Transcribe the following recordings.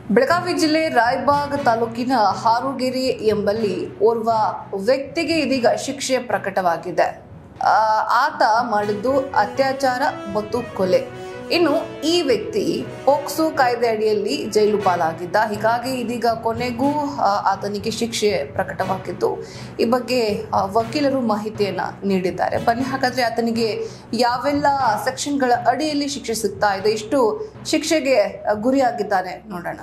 ಬೆಳಗಾವಿ ಜಿಲ್ಲೆ ರಾಯಬಾಗ್ ತಾಲೂಕಿನ ಹಾರುಗೆರೆ ಎಂಬಲ್ಲಿ ಓರ್ವ ವ್ಯಕ್ತಿಗೆ ಇದೀಗ ಶಿಕ್ಷೆ ಪ್ರಕಟವಾಗಿದೆ ಆ, ಆತ ಮಾಡಿದ್ದು ಅತ್ಯಾಚಾರ ಮತ್ತು ಕೊಲೆ ಇನ್ನು ಈ ವ್ಯಕ್ತಿ ಪೋಕ್ಸೋ ಕಾಯ್ದೆ ಅಡಿಯಲ್ಲಿ ಜೈಲು ಪಾಲಾಗಿದ್ದ ಹೀಗಾಗಿ ಇದೀಗ ಕೊನೆಗೂ ಆ, ಆತನಿಗೆ ಶಿಕ್ಷೆ ಪ್ರಕಟವಾಗಿದ್ದು ಈ ಬಗ್ಗೆ ಆ, ವಕೀಲರು ಮಾಹಿತಿಯನ್ನ ನೀಡಿದ್ದಾರೆ ಬನ್ನಿ ಹಾಗಾದ್ರೆ ಆತನಿಗೆ ಯಾವೆಲ್ಲ ಸೆಕ್ಷನ್ಗಳ ಅಡಿಯಲ್ಲಿ ಶಿಕ್ಷೆ ಸಿಗ್ತಾ ಇದೆ ಇಷ್ಟು ಶಿಕ್ಷೆಗೆ ಆ, ಗುರಿಯಾಗಿದ್ದಾನೆ ನೋಡೋಣ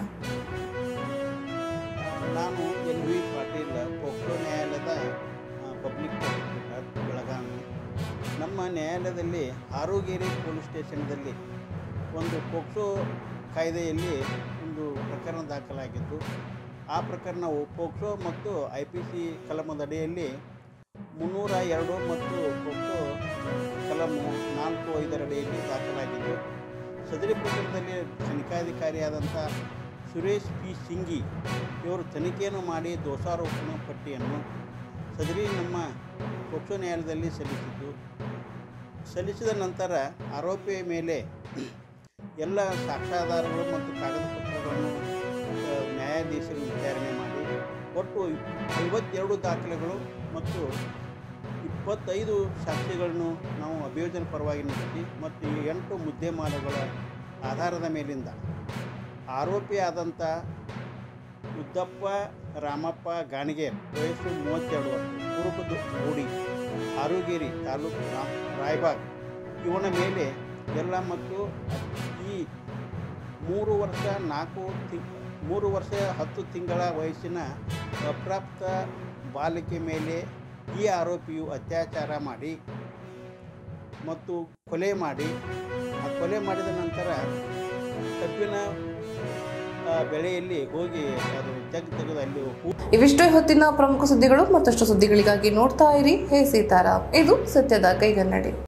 ನಾನು ಎನ್ ವಿ ಪಾಟೀಲ್ ಪೋಕ್ಸೋ ನ್ಯಾಯಾಲಯದ ಪಬ್ಲಿಕ್ ಪ್ರಾಸಿಕ್ಯೂಟರ್ ಬೆಳಗಾವಿ ನಮ್ಮ ನ್ಯಾಯಾಲಯದಲ್ಲಿ ಆರೋಗ್ಯರಿ ಪೊಲೀಸ್ ಸ್ಟೇಷನ್ದಲ್ಲಿ ಒಂದು ಪೋಕ್ಸೋ ಕಾಯ್ದೆಯಲ್ಲಿ ಒಂದು ಪ್ರಕರಣ ದಾಖಲಾಗಿದ್ದು ಆ ಪ್ರಕರಣವು ಪೋಕ್ಸೋ ಮತ್ತು ಐ ಪಿ ಸಿ ಕಲಮದ ಅಡಿಯಲ್ಲಿ ಮುನ್ನೂರ ಎರಡು ಮತ್ತು ಪೋಕ್ಸೋ ಕಲಮು ನಾಲ್ಕು ಐದರ ಅಡಿಯಲ್ಲಿ ದಾಖಲಾಗಿದ್ದು ಸದರಿ ಪ್ರಕರಣದಲ್ಲಿ ತನಿಖಾಧಿಕಾರಿಯಾದಂಥ ಸುರೇಶ್ ಪಿ ಸಿಂಗಿ ಇವರು ತನಿಖೆಯನ್ನು ಮಾಡಿ ದೋಷಾರೋಪಣಾ ಪಟ್ಟಿಯನ್ನು ಸದರಿ ನಮ್ಮ ಪೋಕ್ಸೋ ನ್ಯಾಯಾಲಯದಲ್ಲಿ ಸಲ್ಲಿಸಿದ್ದು ಸಲ್ಲಿಸಿದ ನಂತರ ಆರೋಪಿಯ ಮೇಲೆ ಎಲ್ಲ ಸಾಕ್ಷ್ಯಾಧಾರಗಳು ಮತ್ತು ಕಾಗದ ಪತ್ರಗಳನ್ನು ಆ, ನ್ಯಾಯಾಧೀಶರು ವಿಚಾರಣೆ ಮಾಡಿ ಒಟ್ಟು ಐವತ್ತೆರಡು ದಾಖಲೆಗಳು ಮತ್ತು ಇಪ್ಪತ್ತೈದು ಸಾಕ್ಷಿಗಳನ್ನು ನಾವು ಅಭಿಯೋಜನೆ ಪರವಾಗಿ ನಡೆಸಿ ಮತ್ತು ಈ ಎಂಟು ಮುದ್ದೆಮಾಲುಗಳ ಆಧಾರದ ಮೇಲಿಂದ ಆರೋಪಿಯಾದಂಥ ಉದ್ದಪ್ಪ ರಾಮಪ್ಪ ಗಾಣಿಗೇರ್ ವಯಸ್ಸು ಮೂವತ್ತೆರಡು ವರ್ಷ ಕುರುಬದು ಗೂಡಿ ಆರುಗೇರಿ ತಾಲೂಕು ರಾ- ರಾಯಬಾಗ್ ಇವನ ಮೇಲೆ ಎಲ್ಲ ಮತ್ತು ಈ ಮೂರು ವರ್ಷ ನಾಲ್ಕು ತಿ ಮೂರು ವರ್ಷ ಹತ್ತು ತಿಂಗಳ ವಯಸ್ಸಿನ ಅಪ್ರಾಪ್ತ ಬಾಲಿಕೆ ಮೇಲೆ ಈ ಆರೋಪಿಯು ಅತ್ಯಾಚಾರ ಮಾಡಿ ಮತ್ತು ಕೊಲೆ ಮಾಡಿ ಆ ಕೊಲೆ ಮಾಡಿದ ನಂತರ ಕಬ್ಬಿನ ಆ, ಬೆಳೆಯಲ್ಲಿ ಹೋಗಿ ಅದು ಜಗ್ ತೆಗೆದು ಅಲ್ಲಿ ಹೂ ಇವಿಷ್ಟೇ ಹೊತ್ತಿನ ಪ್ರಮುಖ ಸುದ್ದಿಗಳು ಮತ್ತಷ್ಟು ಸುದ್ದಿಗಳಿಗಾಗಿ ನೋಡ್ತಾ ಇರಿ ಹೇ ಸೀತಾರಾಮ್ ಇದು ಸತ್ಯದ ಕೈಗನ್ನಡಿ